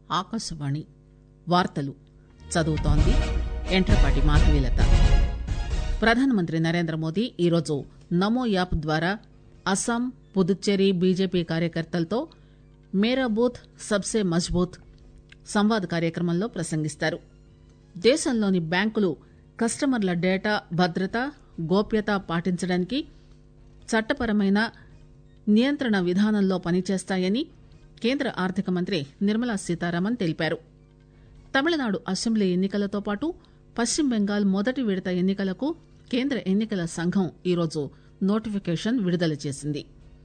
ఆకాశవాణి వార్తలు చదువుతోంది ఎంట్రపాటి మాధవీలత ప్రధానమంత్రి నరేంద్ర మోదీ ఈరోజు నమో యాప్ ద్వారా అస్సాం పుదుచ్చేరి బీజేపీ కార్యకర్తలతో మేరా బూత్ సబ్సే మజ్బూత్ సంవాద్ కార్యక్రమంలో ప్రసంగిస్తారు దేశంలోని బ్యాంకులు కస్టమర్ల డేటా భద్రత గోప్యత పాటించడానికి చట్టపరమైన నియంత్రణ విధానంలో పనిచేస్తాయని కేంద్ర ఆర్థిక మంత్రి నిర్మలా సీతారామన్ తెలిపారు తమిళనాడు అసెంబ్లీ ఎన్నికలతో పాటు పశ్చిమ బెంగాల్ మొదటి విడత ఎన్నికలకు కేంద్ర ఎన్నికల సంఘం ఈరోజు నోటిఫికేషన్ విడుదల చేసింది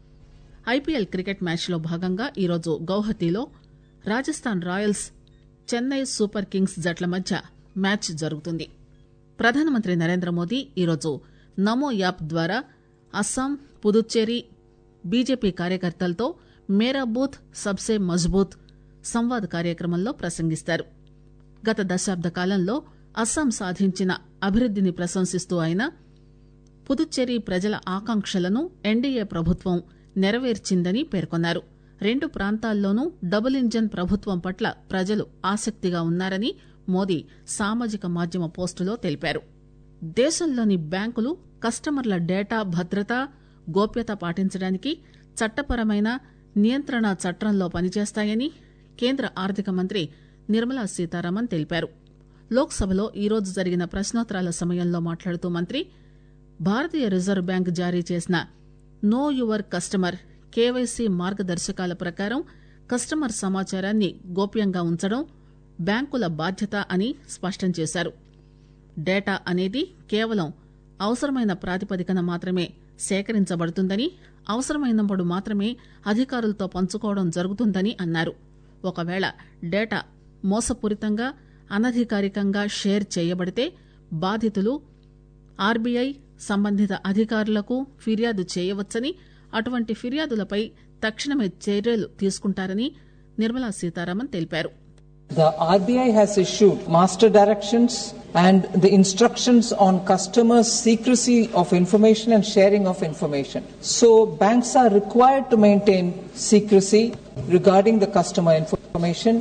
ఐపీఎల్ క్రికెట్ మ్యాచ్లో భాగంగా ఈరోజు గౌహతిలో Rajasthan Royals Chennai super kings జట్ల మధ్య మ్యాచ్ జరుగుతుంది ప్రధానమంత్రి నరేంద్ర మోదీ ఈరోజు నమో యాప్ ద్వారా అస్సాం పుదుచ్చేరి బీజేపీ కార్యకర్తలతో మేరా బూత్ సబ్సే మజ్బూత్ సంవాద్ కార్యక్రమంలో ప్రసంగిస్తారు గత దశాబ్ద కాలంలో అస్సాం సాధించిన అభివృద్దిని ప్రశంసిస్తూ ఆయన పుదుచ్చేరి ప్రజల ఆకాంక్షలను ఎన్డీఏ ప్రభుత్వం నెరవేర్చిందని పేర్కొన్నారు రెండు ప్రాంతాల్లోనూ డబుల్ ఇంజన్ ప్రభుత్వం పట్ల ప్రజలు ఆసక్తిగా ఉన్నారని మోదీ సామాజిక మాధ్యమ పోస్టులో తెలిపారు దేశంలోని బ్యాంకులు కస్టమర్ల డేటా భద్రత గోప్యత పాటించడానికి చట్టపరమైన నియంత్రణ చట్రంలో పనిచేస్తాయని కేంద్ర ఆర్థిక మంత్రి నిర్మలా సీతారామన్ తెలిపారు లోక్ సభలో ఈరోజు జరిగిన ప్రశ్నోత్తరాల సమయంలో మాట్లాడుతూ మంత్రి భారతీయ రిజర్వ్ బ్యాంక్ జారీ చేసిన నో యువర్ కస్టమర్ కేవైసీ మార్గదర్శకాల ప్రకారం కస్టమర్ సమాచారాన్ని గోప్యంగా ఉంచడం బ్యాంకుల బాధ్యత అని స్పష్టం చేశారు డేటా అనేది కేవలం అవసరమైన ప్రాతిపదికన మాత్రమే సేకరించబడుతుందని అవసరమైనప్పుడు మాత్రమే అధికారులతో పంచుకోవడం జరుగుతుందని అన్నారు ఒకవేళ డేటా మోసపూరితంగా అనధికారికంగా షేర్ చేయబడితే బాధితులు ఆర్బీఐ సంబంధిత అధికారులకు ఫిర్యాదు చేయవచ్చని అటువంటి ఫిర్యాదులపై తక్షణమే చర్యలు తీసుకుంటారని నిర్మలా సీతారామన్ తెలిపారు The RBI has issued master directions and the instructions on customers' secrecy of information and sharing of information. So, banks are required to maintain secrecy regarding the customer information.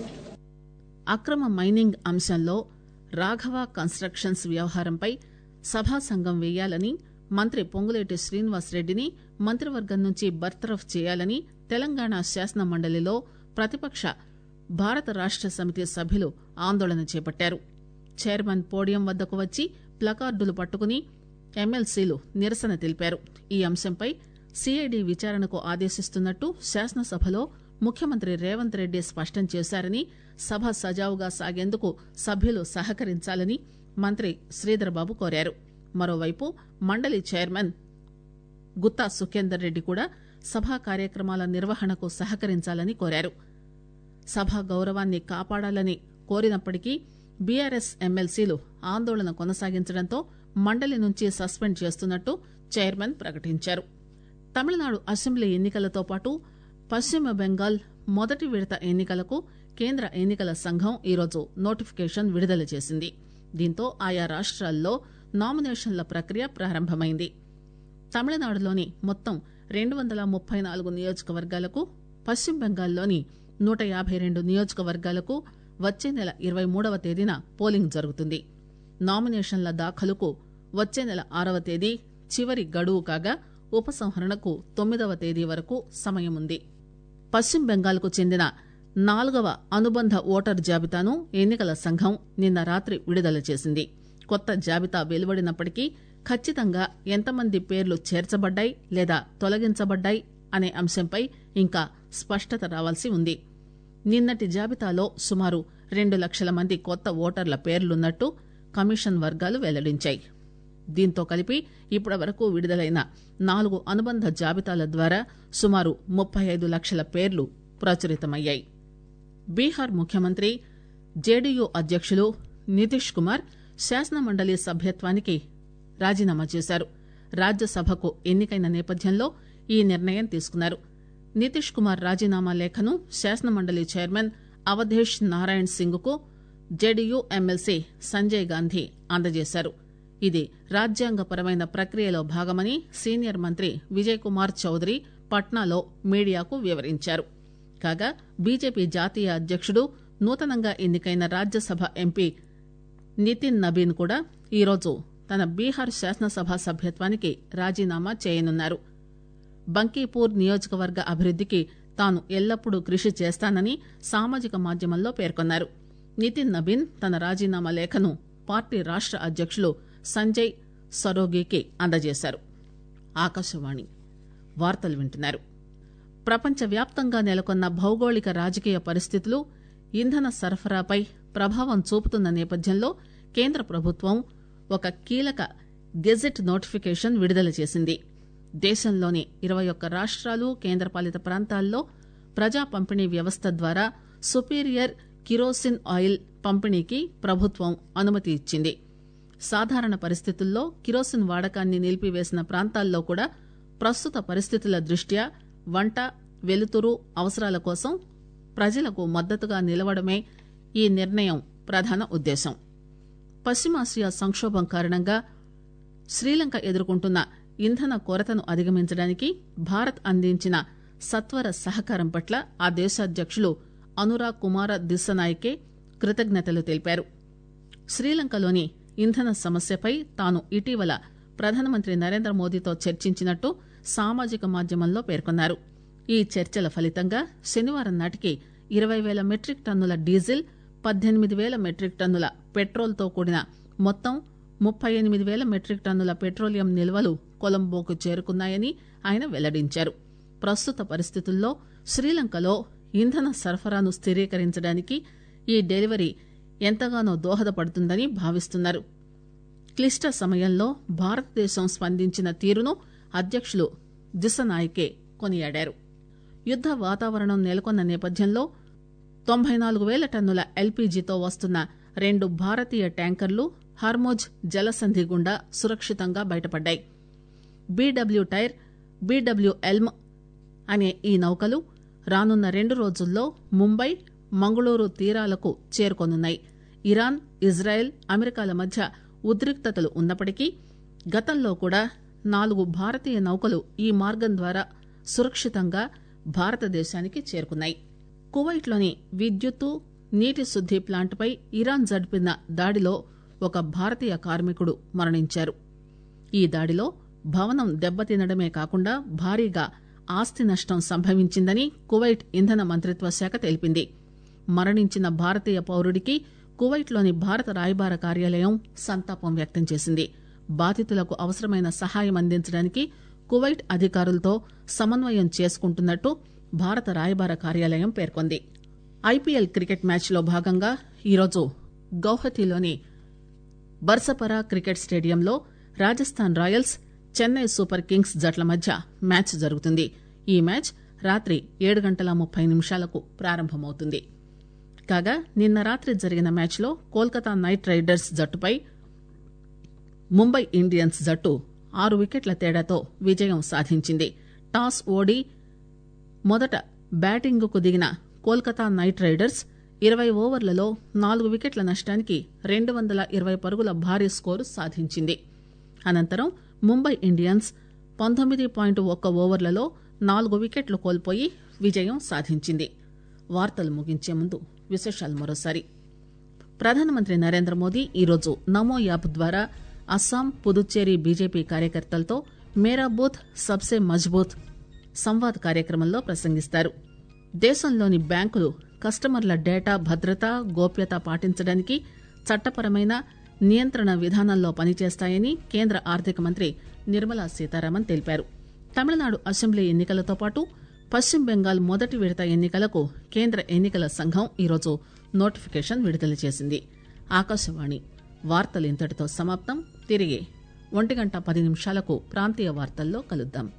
అక్రమ మైనింగ్ అంశంలో రాఘవ కన్స్ట్రక్షన్స్ వ్యవహారంపై సభా సంఘం వేయాలని మంత్రి పొంగులేటి శ్రీనివాసరెడ్డిని మంత్రివర్గం నుంచి బర్తరఫ్ చేయాలని తెలంగాణ శాసన మండలిలో ప్రతిపక్ష భారత రాష్ట సమితి సభ్యులు ఆందోళన చేపట్టారు చైర్మన్ పోడియం వద్దకు వచ్చి ప్లకార్డులు పట్టుకుని ఎమ్మెల్సీలు నిరసన తెలిపారు ఈ అంశంపై సిఐడి విచారణకు ఆదేశిస్తున్నట్టు శాసనసభలో ముఖ్యమంత్రి రేవంత్ రెడ్డి స్పష్టం చేశారని సభ సజావుగా సాగేందుకు సభ్యులు సహకరించాలని మంత్రి శ్రీధర్బాబు కోరారు మరోవైపు మండలి చైర్మన్ గుత్తా సుఖేందర్ రెడ్డి కూడా సభా కార్యక్రమాల నిర్వహణకు సహకరించాలని కోరారు సభా గౌరవాన్ని కాపాడాలని కోరినప్పటికీ బీఆర్ఎస్ ఎమ్మెల్సీలు ఆందోళన కొనసాగించడంతో మండలి నుంచి సస్పెండ్ చేస్తున్నట్టు చైర్మన్ ప్రకటించారు తమిళనాడు అసెంబ్లీ ఎన్నికలతో పాటు పశ్చిమ బెంగాల్ మొదటి విడత ఎన్నికలకు కేంద్ర ఎన్నికల సంఘం ఈరోజు నోటిఫికేషన్ విడుదల చేసింది దీంతో ఆయా రాష్ట్రాల్లో నామినేషన్ల ప్రక్రియ ప్రారంభమైంది తమిళనాడులోని మొత్తం రెండు వందల ముప్పై నాలుగు నియోజకవర్గాలకు పశ్చిమ బెంగాల్లోని నూట యాభై రెండు నియోజకవర్గాలకు వచ్చే నెల ఇరవై మూడవ తేదీన పోలింగ్ జరుగుతుంది నామినేషన్ల దాఖలుకు వచ్చే నెల ఆరవ తేదీ చివరి గడువు కాగా ఉపసంహరణకు తొమ్మిదవ తేదీ వరకు సమయం ఉంది పశ్చిమ బెంగాల్కు చెందిన నాలుగవ అనుబంధ ఓటర్ జాబితాను ఎన్నికల సంఘం నిన్న రాత్రి విడుదల చేసింది కొత్త జాబితా వెలువడినప్పటికీ ఖచ్చితంగా ఎంతమంది పేర్లు చేర్చబడ్డాయి లేదా తొలగించబడ్డాయి అనే అంశంపై ఇంకా స్పష్టత రావాల్సి ఉంది నిన్నటి జాబితాలో సుమారు రెండు లక్షల మంది కొత్త ఓటర్ల పేర్లున్నట్టు కమిషన్ వర్గాలు వెల్లడించాయి దీంతో కలిపి ఇప్పటి వరకు విడుదలైన నాలుగు అనుబంధ జాబితాల ద్వారా సుమారు ముప్పై ఐదు లక్షల పేర్లు ప్రచురితమయ్యాయి బీహార్ ముఖ్యమంత్రి జేడీయూ అధ్యక్షులు నితీష్ కుమార్ శాసనమండలి సభ్యత్వానికి రాజీనామా చేశారు రాజ్యసభకు ఎన్నికైన నేపథ్యంలో ఈ నిర్ణయం తీసుకున్నారు నితీష్ కుమార్ రాజీనామా లేఖను శాసనమండలి చైర్మన్ అవధేష్ నారాయణ్ సింగ్ కు జేడీయూ ఎమ్మెల్సీ సంజయ్ గాంధీ అందజేశారు ఇది రాజ్యాంగపరమైన ప్రక్రియలో భాగమని సీనియర్ మంత్రి విజయ్ కుమార్ చౌదరి పట్నాలో మీడియాకు వివరించారు కాగా బీజేపీ జాతీయ అధ్యక్షుడు నూతనంగా ఎన్నికైన రాజ్యసభ ఎంపీ నితిన్ నబీన్ కూడా ఈరోజు తన బీహార్ శాసనసభ సభ్యత్వానికి రాజీనామా చేయనున్నారు బంకీపూర్ నియోజకవర్గ అభివృద్దికి తాను ఎల్లప్పుడూ కృషి చేస్తానని సామాజిక మాధ్యమంలో పేర్కొన్నారు నితిన్ నబీన్ తన రాజీనామా లేఖను పార్టీ రాష్ట అధ్యకులు సంజయ్ సరోగీకి అందజేశారు ఆకాశవాణి వార్తలు వింటున్నారు ప్రపంచవ్యాప్తంగా నెలకొన్న భౌగోళిక రాజకీయ పరిస్థితులు ఇంధన సరఫరాపై ప్రభావం చూపుతున్న నేపథ్యంలో కేంద్ర ప్రభుత్వం ఒక కీలక గెజెట్ నోటిఫికేషన్ విడుదల చేసింది దేశంలోని ఇరవై ఒక్క రాష్ట్రాలు కేంద్రపాలిత ప్రాంతాల్లో ప్రజా పంపిణీ వ్యవస్థ ద్వారా సుపీరియర్ కిరోసిన్ ఆయిల్ పంపిణీకి ప్రభుత్వం అనుమతి ఇచ్చింది సాధారణ పరిస్థితుల్లో కిరోసిన్ వాడకాన్ని నిలిపివేసిన ప్రాంతాల్లో కూడా ప్రస్తుత పరిస్థితుల దృష్ట్యా వంట వెలుతురు అవసరాల కోసం ప్రజలకు మద్దతుగా నిలవడమే ఈ నిర్ణయం ప్రధాన ఉద్దేశం పశ్చిమాసియా సంక్షోభం కారణంగా శ్రీలంక ఎదుర్కొంటున్న ఇంధన కొరతను అధిగమించడానికి భారత్ అందించిన సత్వర సహకారం పట్ల ఆ దేశాధ్యకులు అనురాగ్ కుమార దిశనాయకే కృతజ్ఞతలు తెలిపారు శ్రీలంకలోని ఇంధన సమస్యపై తాను ఇటీవల ప్రధానమంత్రి నరేంద్ర మోదీతో చర్చించినట్టు సామాజిక మాధ్యమంలో పేర్కొన్నారు ఈ చర్చల ఫలితంగా శనివారం నాటికి ఇరవై వేల మెట్రిక్ టన్నుల డీజిల్ పద్దెనిమిది వేల మెట్రిక్ టన్నుల పెట్రోల్తో కూడిన మొత్తం ముప్పై ఎనిమిది వేల మెట్రిక్ టన్నుల పెట్రోలియం నిల్వలు కొలంబోకు చేరుకున్నాయని ఆయన వెల్లడించారు ప్రస్తుత పరిస్థితుల్లో శ్రీలంకలో ఇంధన సరఫరాను స్థిరీకరించడానికి ఈ డెలివరీ ఎంతగానో దోహదపడుతుందని భావిస్తున్నారు క్లిష్ట సమయంలో భారతదేశం స్పందించిన తీరును అధ్యకులు దిశనాయకే కొనియాడారు యుద్ద వాతావరణం నెలకొన్న నేపథ్యంలో తొంభై నాలుగు వేల టన్నుల ఎల్పీజీతో వస్తున్న రెండు భారతీయ ట్యాంకర్లు హర్మోజ్ జలసంధి గుండా సురక్షితంగా బయటపడ్డాయి బీడబ్ల్యూ టైర్ బీడబ్ల్యూ ఎల్మ్ అనే ఈ నౌకలు రానున్న రెండు రోజుల్లో ముంబై మంగళూరు తీరాలకు చేరుకోనున్నాయి ఇరాన్ ఇజ్రాయెల్ అమెరికాల మధ్య ఉద్రిక్తతలు ఉన్నప్పటికీ గతంలో కూడా నాలుగు భారతీయ నౌకలు ఈ మార్గం ద్వారా సురక్షితంగా భారతదేశానికి చేరుకున్నాయి కువైట్లోని విద్యుత్తు నీటి శుద్ది ప్లాంట్పై ఇరాన్ జరిపిన దాడిలో ఒక భారతీయ కార్మికుడు మరణించారు ఈ దాడిలో భవనం దెబ్బతినడమే కాకుండా భారీగా ఆస్తి నష్టం సంభవించిందని కువైట్ ఇంధన మంత్రిత్వ శాఖ తెలిపింది మరణించిన భారతీయ పౌరుడికి కువైట్లోని భారత రాయబార కార్యాలయం సంతాపం వ్యక్తం చేసింది బాధితులకు అవసరమైన సహాయం అందించడానికి కువైట్ అధికారులతో సమన్వయం చేసుకుంటున్నట్టు భారత రాయబార కార్యాలయం పేర్కొంది ఐపీఎల్ క్రికెట్ మ్యాచ్లో భాగంగా ఈరోజు గౌహతిలోని బర్సపరా క్రికెట్ స్టేడియంలో Rajasthan Royals Chennai super kings జట్ల మధ్య మ్యాచ్ జరుగుతుంది ఈ మ్యాచ్ రాత్రి ఏడు గంటల ముప్పై నిమిషాలకు ప్రారంభమవుతుంది కాగా నిన్న రాత్రి జరిగిన మ్యాచ్లో కోల్కతా నైట్ రైడర్స్ జట్టుపై ముంబై ఇండియన్స్ జట్టు ఆరు వికెట్ల తేడాతో విజయం సాధించింది టాస్ ఓడి మొదట బ్యాటింగుకు దిగిన కోల్కతా నైట్ రైడర్స్ ఇరవై ఓవర్లలో నాలుగు వికెట్ల నష్టానికి రెండు వందల ఇరవై పరుగుల భారీ స్కోరు సాధించింది అనంతరం ముంబై ఇండియన్స్ పంతొమ్మిది పాయింట్ ఒక్క ఓవర్లలో నాలుగు వికెట్లు కోల్పోయి విజయం సాధించింది వార్తలు ముగించే ముందు విశేషాలు మరోసారి ప్రధానమంత్రి నరేంద్ర మోదీ ఈరోజు నమో యాప్ ద్వారా అస్సాం పుదుచ్చేరి బీజేపీ కార్యకర్తలతో మేరా బూత్ సబ్సే మజ్బూత్ సంవాద్ కార్యక్రమంలో ప్రసంగిస్తారు దేశంలోని బ్యాంకులు కస్టమర్ల డేటా భద్రత గోప్యత పాటించడానికి చట్టపరమైన నియంత్రణ విధానంలో పనిచేస్తాయని కేంద్ర ఆర్థిక మంత్రి నిర్మలా సీతారామన్ తెలిపారు తమిళనాడు అసెంబ్లీ ఎన్నికలతో పాటు పశ్చిమ బెంగాల్ మొదటి విడత ఎన్నికలకు కేంద్ర ఎన్నికల సంఘం ఈరోజు నోటిఫికేషన్ విడుదల చేసింది ఆకాశవాణి వార్తలు ఇంతటితో సమాప్తం తిరిగి ఒంటి గంట పది నిమిషాలకు ప్రాంతీయ వార్తల్లో కలుద్దాం